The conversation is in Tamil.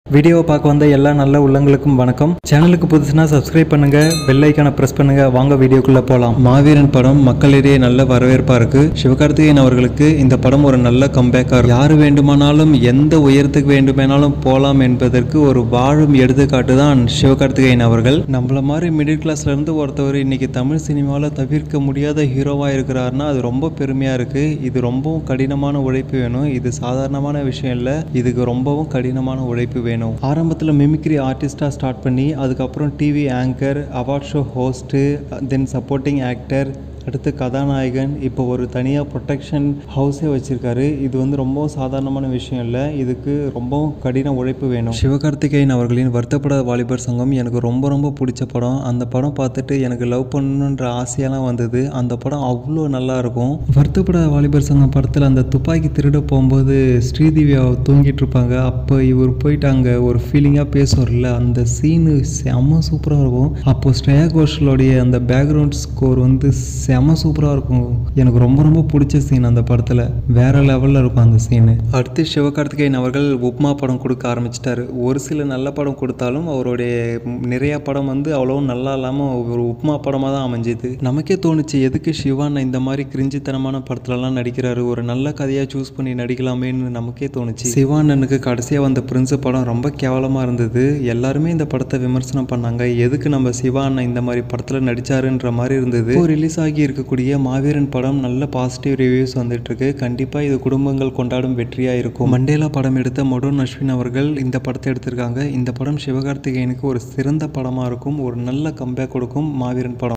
வீடியோவை பார்க்க வந்த எல்லா நல்ல உள்ளங்களுக்கும் வணக்கம் சேனலுக்கு புதுசுனா சப்ஸ்கிரைப் பண்ணுங்க பெல் ஐக்கானை பிரஸ் பண்ணுங்க வாங்க வீடியோக்குள்ள போலாம் மாவீரன் படம் மக்களிடையே நல்ல வரவேற்பா இருக்கு சிவகார்த்திகேயன் அவர்களுக்கு இந்த படம் ஒரு நல்ல கம்பேக்கா இருக்கு யாரு வேண்டுமானாலும் எந்த உயரத்துக்கு வேண்டுமானாலும் போலாம் என்பதற்கு ஒரு வாழும் எடுத்துக்காட்டு தான் சிவகார்த்திகேயன் அவர்கள் நம்மள மாதிரி மிடில் கிளாஸ்ல இருந்து ஒருத்தவர் இன்னைக்கு தமிழ் சினிமாவில் தவிர்க்க முடியாத ஹீரோவா இருக்கிறாருன்னா அது ரொம்ப பெருமையா இருக்கு இது ரொம்பவும் கடினமான உழைப்பு வேணும் இது சாதாரணமான விஷயம் இல்லை இதுக்கு ரொம்பவும் கடினமான உழைப்பு வேணும் ஆரம்பத்தில் மிமிக்ரி ஆர்டிஸ்டாக ஸ்டார்ட் பண்ணி அதுக்கப்புறம் TV anchor award show host then supporting actor அடுத்து கதாநாயகன் இப்போ ஒரு தனியாக ப்ரொடெக்ஷன் ஹவுஸே வச்சுருக்காரு இது வந்து ரொம்பவும் சாதாரணமான விஷயம் இல்லை இதுக்கு ரொம்பவும் கடின உழைப்பு வேணும் சிவகார்த்திகேயன் அவர்களின் வருத்தப்படாத வாலிபர் சங்கம் எனக்கு ரொம்ப ரொம்ப பிடிச்ச படம் அந்த படம் பார்த்துட்டு எனக்கு லவ் பண்ணணுன்ற ஆசையெல்லாம் வந்தது அந்த படம் அவ்வளோ நல்லா இருக்கும் வருத்தப்படாத வாலிபர் சங்கம் படத்தில் அந்த துப்பாக்கி திருட போகும்போது ஸ்ரீதேவியா தூங்கிட்டு இருப்பாங்க அப்போ இவர் போயிட்டு அங்கே ஒரு ஃபீலிங்காக பேசுவார்ல அந்த சீனு செம்ம சூப்பராக இருக்கும் அப்போ ஸ்ரேயா கோஷலோடைய அந்த பேக்ரவுண்ட் ஸ்கோர் வந்து செம்ம சூப்பராக இருக்கும் எனக்கு ரொம்ப ரொம்ப பிடிச்ச சீன் அந்த படத்தில் வேற லெவலில் இருக்கும் அந்த சீனு அடுத்து சிவகார்த்திகேயன் அவர்கள் உப்மா படம் கொடுக்க ஆரம்பிச்சிட்டாரு ஒரு சில நல்ல படம் கொடுத்தாலும் அவருடைய நிறைய படம் வந்து அவ்வளோ நல்லா இல்லாமல் ஒரு உப்மா படமாக தான் அமைஞ்சுது நமக்கே தோணுச்சு எதுக்கு சிவான் இந்த மாதிரி கிரிஞ்சித்தனமான படத்துலலாம் நடிக்கிறாரு ஒரு நல்ல கதையாக சூஸ் பண்ணி நடிக்கலாமேன்னு நமக்கே தோணுச்சு சிவானனுக்கு கடைசியாக வந்த பிரின்ஸ் படம் ரொம்ப கேவலமாக இருந்தது எல்லாருமே இந்த படத்தை விமர்சனம் பண்ணாங்க எதுக்கு நம்ம சிவா அண்ணன் இந்த மாதிரி படத்தில் நடிச்சாருன்ற மாதிரி இருந்தது இப்போ ரிலீஸ் ஆகி இருக்கக்கூடிய மாவீரன் படம் நல்ல பாசிட்டிவ் ரிவ்யூஸ் வந்துட்டு இருக்கு கண்டிப்பாக இது குடும்பங்கள் கொண்டாடும் வெற்றியாக இருக்கும் மண்டேலா படம் எடுத்த மொடோன் அஸ்வின் அவர்கள் இந்த படத்தை எடுத்திருக்காங்க இந்த படம் சிவகார்த்திகேயனுக்கு ஒரு சிறந்த படமாக இருக்கும் ஒரு நல்ல கம்பேக் கொடுக்கும் மாவீரன் படம்